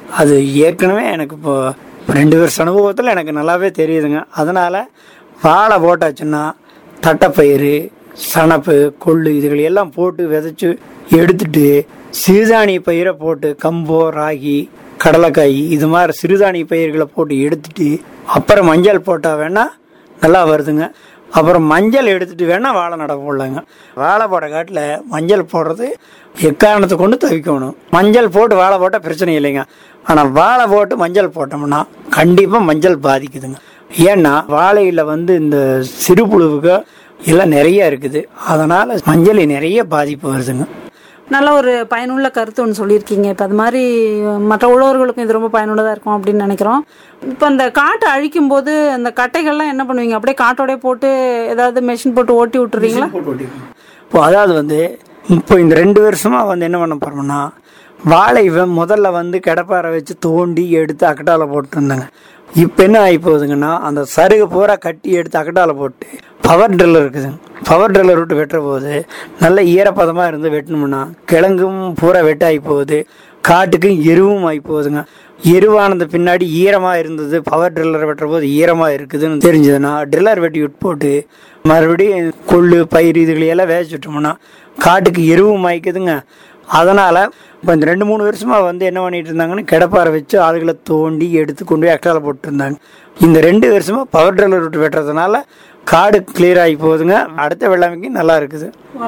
அது ஏற்கனவே எனக்கு இப்போ ரெண்டு வருஷ அனுபவத்தில் எனக்கு நல்லாவே தெரியுதுங்க அதனால் வாழை போட்டாச்சுன்னா தட்டைப்பயிறு சணப்பு கொள்ளு இதுகள் எல்லாம் போட்டு விதைச்சு எடுத்துட்டு சிறுதானிய பயிரை போட்டு கம்போ ராகி கடலைக்காய் இது மாதிரி சிறுதானிய பயிர்களை போட்டு எடுத்துட்டு அப்புறம் மஞ்சள் போட்டால் வேணா நல்லா வருதுங்க அப்புறம் மஞ்சள் எடுத்துட்டு வேணா வாழை நட போடலாங்க வாழை போட காட்டில் மஞ்சள் போடுறது எக்காரணத்தை கொண்டு தவிக்கணும் மஞ்சள் போட்டு வாழை போட்டால் பிரச்சனை இல்லைங்க ஆனால் வாழை போட்டு மஞ்சள் போட்டோம்னா கண்டிப்பாக மஞ்சள் பாதிக்குதுங்க ஏன்னா வாழையில் வந்து இந்த சிறு புழுவுக்கு எல்லாம் நிறைய இருக்குது அதனால் மஞ்சள் நிறைய பாதிப்பு வருதுங்க நல்ல ஒரு பயனுள்ள கருத்து ஒன்று சொல்லியிருக்கீங்க இப்போ அது மாதிரி மற்ற உழவர்களுக்கும் இது ரொம்ப பயனுள்ளதாக இருக்கும் அப்படின்னு நினைக்கிறோம் இப்போ அந்த காட்டை அழிக்கும் போது அந்த கட்டைகள்லாம் என்ன பண்ணுவீங்க அப்படியே காட்டோடய போட்டு ஏதாவது மெஷின் போட்டு ஓட்டி விட்டுறீங்களா இப்போ அதாவது வந்து இப்போ இந்த ரெண்டு வருஷமா வந்து என்ன பண்ண போறோம்னா வாழை வ- முதல்ல வந்து கிடப்பாறை வச்சு தோண்டி எடுத்து அக்கட்டால போட்டுருந்தாங்க இப்போ என்ன ஆகி போகுதுங்கன்னா அந்த சருகு பூரா கட்டி எடுத்து அக்கட்டால போட்டு பவர் ட்ரில்லர் இருக்குதுங்க பவர் ட்ரில்லர் விட்டு வெட்டுற போது நல்ல ஈரப்பதமாக இருந்து வெட்டணும்னா கிழங்கும் பூரா வெட்டாகி போகுது காட்டுக்கும் எருவும் ஆகி போகுதுங்க எருவானது பின்னாடி ஈரமாக இருந்தது பவர் ட்ரில்லர் வெட்டுற போது ஈரமாக இருக்குதுன்னு தெரிஞ்சதுன்னா ட்ரில்லர் வெட்டி விட்டு போட்டு மறுபடியும் கொள்ளு பயிர் இதுகளையெல்லாம் வேச்சு விட்டோம்னா காட்டுக்கு எருவும் ஆயிக்குதுங்க அதனால் இப்போ இந்த ரெண்டு மூணு வருஷமாக வந்து என்ன பண்ணிட்டு இருந்தாங்கன்னு கிடப்பாறை வச்சு ஆளுகளை தோண்டி எடுத்து கொண்டு போய் அக்கால போட்டுருந்தாங்க இந்த ரெண்டு வருஷமாக பவர் ட்ரில்லர் விட்டு வெட்டுறதுனால காடு கிளியர் ஆகி போகுதுங்க அடுத்த வெள்ளாமைக்கு நல்லா இருக்குது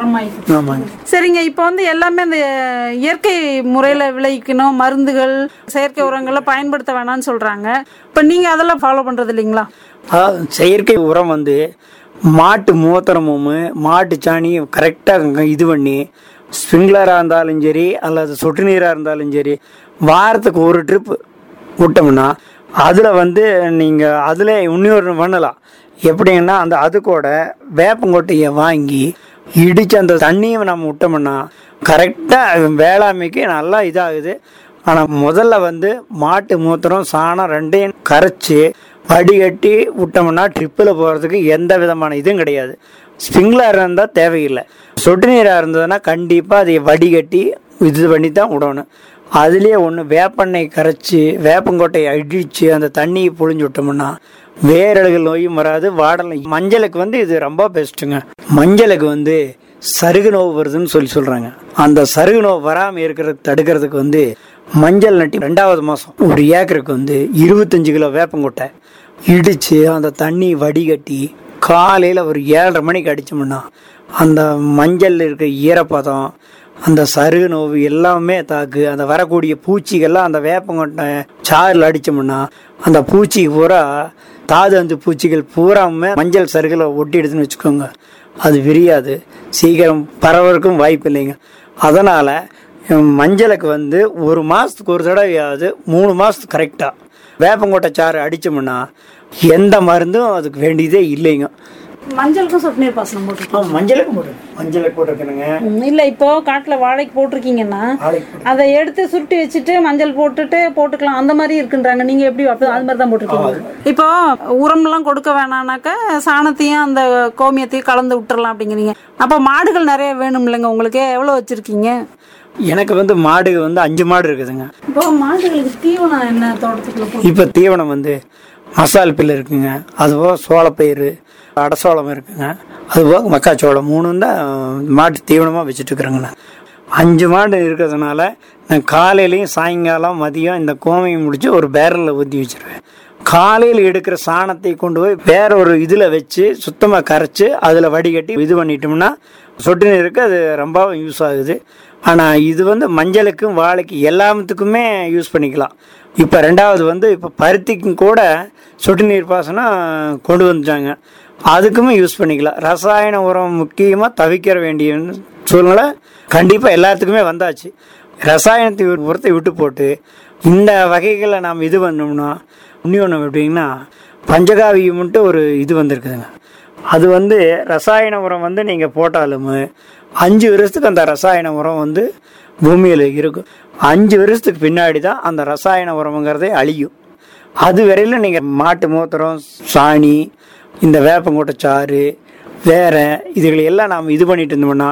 ஆமாங்க சரிங்க இப்போ வந்து எல்லாமே இந்த இயற்கை முறையில் விளைவிக்கணும் மருந்துகள் செயற்கை உரங்களை பயன்படுத்த வேணாம்னு சொல்கிறாங்க இப்போ நீங்கள் அதெல்லாம் ஃபாலோ பண்ணுறது இல்லைங்களா அதாவது செயற்கை உரம் வந்து மாட்டு மூத்திரமும் மாட்டு சாணியும் கரெக்டாக இது பண்ணி ஸ்ப்ரிங்க்லராக இருந்தாலும் சரி அல்லது சொட்டு நீராக இருந்தாலும் சரி வாரத்துக்கு ஒரு ட்ரிப்பு விட்டோம்னா அதில் வந்து நீங்கள் அதில் இன்னொரு பண்ணலாம் எப்படிங்கன்னா அந்த அது கூட வேப்பங்கொட்டையை வாங்கி இடித்து அந்த தண்ணியை நம்ம விட்டோம்னா கரெக்டாக வேளாண்மைக்கு நல்லா இதாகுது ஆனால் முதல்ல வந்து மாட்டு மூத்திரம் சாணம் ரெண்டையும் கரைச்சி வடிகட்டி விட்டோம்னா ட்ரிப்பில் போகிறதுக்கு எந்த விதமான இதுவும் கிடையாது ஸ்ப்ரிங்க்லர் இருந்தால் தேவையில்லை சொட்டு நீராக இருந்ததுன்னா கண்டிப்பாக அதை வடிகட்டி இது பண்ணி தான் விடணும் அதுலேயே ஒன்று வேப்பெண்ணெய் கரைச்சி வேப்பங்கொட்டையை அடித்து அந்த தண்ணியை புழிஞ்சு விட்டோம்னா வேரழுகள் நோயும் வராது வாடலை மஞ்சளுக்கு வந்து இது ரொம்ப பெஸ்ட்டுங்க மஞ்சளுக்கு வந்து சருகு நோவு வருதுன்னு சொல்லி சொல்றாங்க அந்த சருகு நோவு வராமல் இருக்கிறதுக்கு தடுக்கிறதுக்கு வந்து மஞ்சள் நட்டி ரெண்டாவது மாதம் ஒரு ஏக்கருக்கு வந்து இருபத்தஞ்சு கிலோ வேப்பங்கொட்டை இடித்து அந்த தண்ணி வடிகட்டி காலையில் ஒரு ஏழரை மணிக்கு அடித்தோம்னா அந்த மஞ்சள் இருக்க ஈரப்பதம் அந்த சருகு நோவு எல்லாமே தாக்கு அந்த வரக்கூடிய பூச்சிகள்லாம் அந்த வேப்பங்கொட்டை சாறில் அடித்தோம்னா அந்த பூச்சி பூரா தாது அந்த பூச்சிகள் பூராமே மஞ்சள் சருகில் ஒட்டிடுதுன்னு வச்சுக்கோங்க அது விரியாது சீக்கிரம் பரவறதுக்கும் வாய்ப்பு இல்லைங்க அதனால் மஞ்சளுக்கு வந்து ஒரு மாதத்துக்கு ஒரு தடவையாவது மூணு மாதத்துக்கு கரெக்டாக வேப்பங்கொட்டை சாறு அடித்தோம்னா எந்த மருந்தும் அதுக்கு வேண்டியதே இல்லைங்க மஞ்சளுக்கும் சொட்டு நீர் பாசனம் போட்டுருக்கோம் மஞ்சளுக்கு போட்டு மஞ்சளுக்கு போட்டிருக்கணுங்க இல்லை இப்போ காட்டில் வாழைக்கு போட்டிருக்கீங்கன்னா அதை எடுத்து சுருட்டி வச்சுட்டு மஞ்சள் போட்டுட்டு போட்டுக்கலாம் அந்த மாதிரி இருக்குன்றாங்க நீங்க எப்படி அப்ப அது மாதிரி தான் போட்டிருக்கீங்க இப்போ உரம்லாம் கொடுக்க வேணாம்னாக்கா சாணத்தையும் அந்த கோமியத்தையும் கலந்து விட்டுறலாம் அப்படிங்கிறீங்க அப்போ மாடுகள் நிறைய வேணும் இல்லைங்க உங்களுக்கு எவ்வளோ வச்சிருக்கீங்க எனக்கு வந்து மாடு வந்து அஞ்சு மாடு இருக்குதுங்க இப்போ மாடுகளுக்கு தீவனம் என்ன தோட்டத்துக்குள்ள இப்போ தீவனம் வந்து மசால் பில்லு இருக்குங்க அதுபோக சோளப்பயிறு அடசோளம் இருக்குங்க அதுபோக மக்காச்சோளம் மூணும் தான் மாட்டு தீவனமாக வச்சுட்டு இருக்கிறேங்கண்ணா அஞ்சு மாடு இருக்கிறதுனால நான் காலையிலையும் சாயங்காலம் மதியம் இந்த கோமையை முடிச்சு ஒரு பேரலில் ஊற்றி வச்சிருவேன் காலையில் எடுக்கிற சாணத்தை கொண்டு போய் வேற ஒரு இதில் வச்சு சுத்தமாக கரைச்சி அதில் வடிகட்டி இது பண்ணிட்டோம்னா சொட்டு நீருக்கு அது ரொம்ப யூஸ் ஆகுது ஆனால் இது வந்து மஞ்சளுக்கும் வாழைக்கு எல்லாத்துக்குமே யூஸ் பண்ணிக்கலாம் இப்போ ரெண்டாவது வந்து இப்போ பருத்திக்கும் கூட சொட்டு நீர் பாசனம் கொண்டு வந்துட்டாங்க அதுக்குமே யூஸ் பண்ணிக்கலாம் ரசாயன உரம் முக்கியமாக தவிக்கிற வேண்டிய சூழ்நிலை கண்டிப்பாக எல்லாத்துக்குமே வந்தாச்சு ரசாயனத்தை உரத்தை விட்டு போட்டு இந்த வகைகளை நாம் இது பண்ணோம்னா இன்னொன்று எப்படின்னா பஞ்சகாவியம்ன்ட்டு ஒரு இது வந்திருக்குதுங்க அது வந்து ரசாயன உரம் வந்து நீங்கள் போட்டாலும் அஞ்சு வருஷத்துக்கு அந்த ரசாயன உரம் வந்து பூமியில் இருக்கும் அஞ்சு வருஷத்துக்கு பின்னாடி தான் அந்த ரசாயன உரம்ங்கிறதே அழியும் அது வரையிலும் நீங்கள் மாட்டு மூத்திரம் சாணி இந்த வேப்பங்கொட்டை சாறு வேற இதுகளை எல்லாம் நாம் இது பண்ணிட்டு இருந்தோம்னா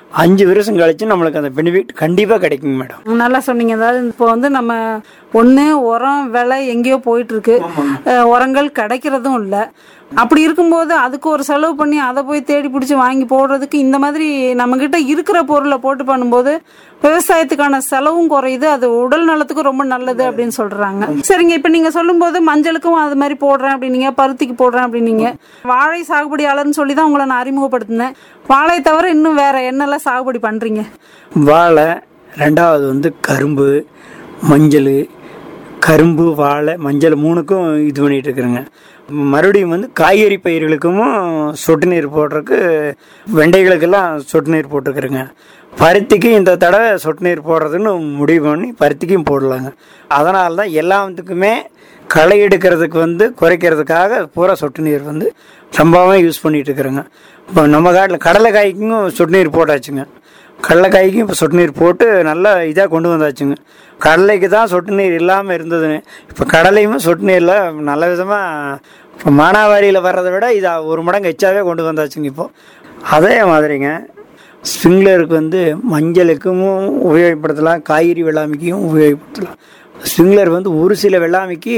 அஞ்சு வருஷம் கழிச்சு நம்மளுக்கு அந்த பெனிஃபிட் கண்டிப்பாக கிடைக்குங்க மேடம் நல்லா சொன்னீங்க அதாவது இப்போ வந்து நம்ம ஒன்று உரம் விலை எங்கேயோ போயிட்டு இருக்கு அஹ், உரங்கள் கிடைக்கிறதும் இல்லை அப்படி இருக்கும்போது அதுக்கு ஒரு செலவு பண்ணி அதை போய் தேடி பிடிச்சி வாங்கி போடுறதுக்கு இந்த மாதிரி நம்மக்கிட்ட இருக்கிற பொருளை போட்டு பண்ணும்போது விவசாயத்துக்கான செலவும் குறையுது அது உடல் நலத்துக்கும் ரொம்ப நல்லது அப்படின்னு சொல்றாங்க சரிங்க இப்போ நீங்க சொல்லும்போது மஞ்சளுக்கும் அது மாதிரி போடுறேன் அப்படின்னீங்க பருத்திக்கு போடுறேன் அப்படின்னீங்க வாழை சாகுபடியாளர்னு சொல்லி தான் உங்களை நான் அறிமுகப்படுத்தினேன் வாழை தவிர இன்னும் வேற என்னெல்லாம் சாகுபடி பண்றீங்க வாழை ரெண்டாவது வந்து கரும்பு மஞ்சள் கரும்பு வாழை மஞ்சள் மூணுக்கும் இது பண்ணிட்டு இருக்கிறேங்க மறுபடியும் வந்து காய்கறி பயிர்களுக்கும் சொட்டு நீர் போடுறதுக்கு வெண்டைகளுக்கெல்லாம் சொட்டு நீர் போட்டுருக்குறேங்க பருத்திக்கு இந்த தடவை சொட்டு நீர் போடுறதுன்னு முடிவு பண்ணி பருத்திக்கும் போடலாங்க அதனால தான் எல்லாத்துக்குமே களை எடுக்கிறதுக்கு வந்து குறைக்கிறதுக்காக பூரா சொட்டு நீர் வந்து ரொம்பவும் யூஸ் பண்ணிட்டு இருக்கிறேங்க இப்போ நம்ம காட்டில் கடலைக்காய்க்கும் சொட்டு நீர் போட்டாச்சுங்க கடலைக்காய்க்கும் இப்போ சொட்டு நீர் போட்டு நல்லா இதாக கொண்டு வந்தாச்சுங்க கடலைக்கு தான் சொட்டு நீர் இல்லாமல் இருந்ததுங்க இப்போ கடலையும் சொட்டு நீரில் நல்ல விதமாக இப்போ மானாவாரியில் வர்றதை விட இதை ஒரு மடங்கு எச்சாவே கொண்டு வந்தாச்சுங்க இப்போ அதே மாதிரிங்க ஸ்ப்ரிங்க்லருக்கு வந்து மஞ்சளுக்கும் உபயோகப்படுத்தலாம் காய்கறி வெள்ளாமைக்கும் உபயோகப்படுத்தலாம் ஸ்ப்ரிங்க்லர் வந்து ஒரு சில வெள்ளாமைக்கு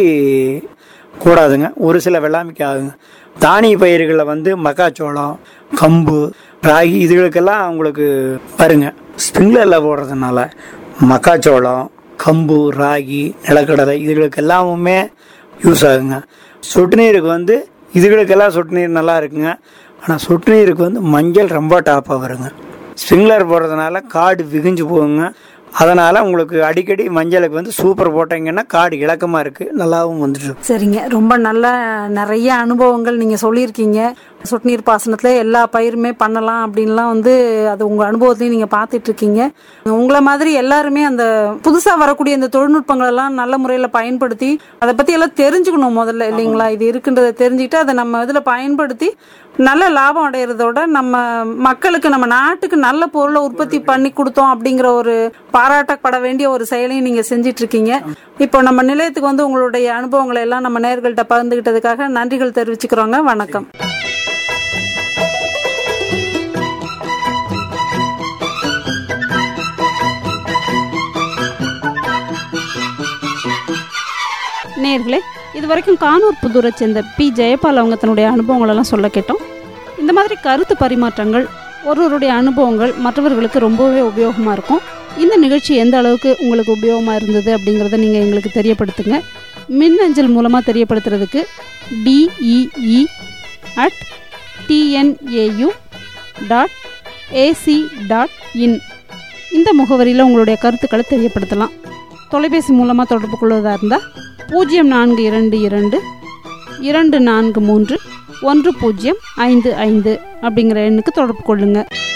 கூடாதுங்க ஒரு சில வெள்ளாமைக்கு ஆகுங்க தானிய பயிர்களில் வந்து மக்காச்சோளம் கம்பு ராகி இதுகளுக்கெல்லாம் உங்களுக்கு பாருங்க ஸ்ப்ரிங்க்லரில் போடுறதுனால மக்காச்சோளம் கம்பு ராகி நிலக்கடலை இதுகளுக்கு எல்லாமுமே யூஸ் ஆகுங்க சொட்டு நீருக்கு வந்து இதுகளுக்கெல்லாம் சொட்டு நீர் நல்லா இருக்குங்க ஆனால் சொட்டு நீருக்கு வந்து மஞ்சள் ரொம்ப டாப்பாக வருங்க ஸ்ப்ரிங்க்லர் போடுறதுனால காடு விகிஞ்சு போகுங்க அதனால் உங்களுக்கு அடிக்கடி மஞ்சளுக்கு வந்து சூப்பர் போட்டீங்கன்னா காடு இலக்கமாக இருக்குது நல்லாவும் வந்துட்டு இருக்கு. சரிங்க ரொம்ப நல்ல நிறைய அனுபவங்கள் நீங்க சொல்லியிருக்கீங்க சொட்டு நீர் பாசனத்துல எல்லா பயிருமே பண்ணலாம் அப்படின்லாம் வந்து அது உங்க அனுபவத்தையும் நீங்க பார்த்துட்டு இருக்கீங்க உங்களை மாதிரி எல்லாருமே அந்த புதுசா வரக்கூடிய இந்த தொழில்நுட்பங்கள் எல்லாம் நல்ல முறையில பயன்படுத்தி அதை பத்தி எல்லாம் தெரிஞ்சுக்கணும் முதல்ல இல்லைங்களா இது இருக்குன்றதை தெரிஞ்சுக்கிட்டு அதை நம்ம இதுல பயன்படுத்தி நல்ல லாபம் அடையிறதோட நம்ம மக்களுக்கு நம்ம நாட்டுக்கு நல்ல பொருளை உற்பத்தி பண்ணி கொடுத்தோம் அப்படிங்கிற ஒரு பாராட்டப்பட வேண்டிய ஒரு செயலையும் நீங்க செஞ்சிட்டு இருக்கீங்க இப்போ நம்ம நிலையத்துக்கு வந்து உங்களுடைய அனுபவங்களை எல்லாம் நம்ம நேர்கள்ட்ட பகிர்ந்துகிட்டதுக்காக நன்றிகள் தெரிவிச்சுக்கிறோங்க வணக்கம் நேர்களே இது வரைக்கும் கானூர் புதூரை சேர்ந்த பி ஜெயபால் அவங்க தன்னுடைய அனுபவங்களெல்லாம் சொல்ல கேட்டோம் இந்த மாதிரி கருத்து பரிமாற்றங்கள் ஒருவருடைய அனுபவங்கள் மற்றவர்களுக்கு ரொம்பவே உபயோகமாக இருக்கும் இந்த நிகழ்ச்சி எந்த அளவுக்கு உங்களுக்கு உபயோகமாக இருந்தது அப்படிங்கிறத நீங்கள் எங்களுக்கு தெரியப்படுத்துங்க மின்னஞ்சல் மூலமாக தெரியப்படுத்துறதுக்கு DEE at TNAU dot AC dot in இந்த முகவரியில் உங்களுடைய கருத்துக்களை தெரியப்படுத்தலாம் தொலைபேசி மூலமாக தொடர்பு கொள்வதாக இருந்தால் பூஜ்ஜியம் நான்கு இரண்டு இரண்டு இரண்டு நான்கு மூன்று ஒன்று பூஜ்ஜியம் ஐந்து ஐந்து அப்படிங்கிற எண்ணுக்கு தொடர்பு கொள்ளுங்க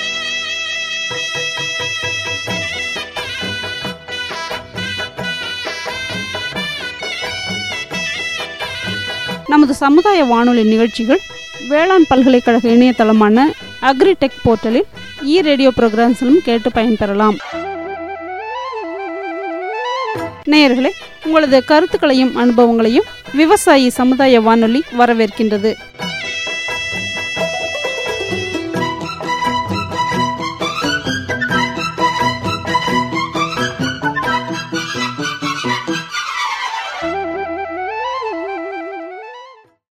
நமது சமுதாய வானொலி நிகழ்ச்சிகள் வேளாண் பல்கலைக்கழக இணையதளமான அக்ரிடெக் போர்ட்டலில் இ ரேடியோ ப்ரோக்ராம்ஸிலும் கேட்டு பயன்பெறலாம் நேயர்களே உங்களது கருத்துக்களையும் அனுபவங்களையும் விவசாயி சமுதாய வானொலி வரவேற்கின்றது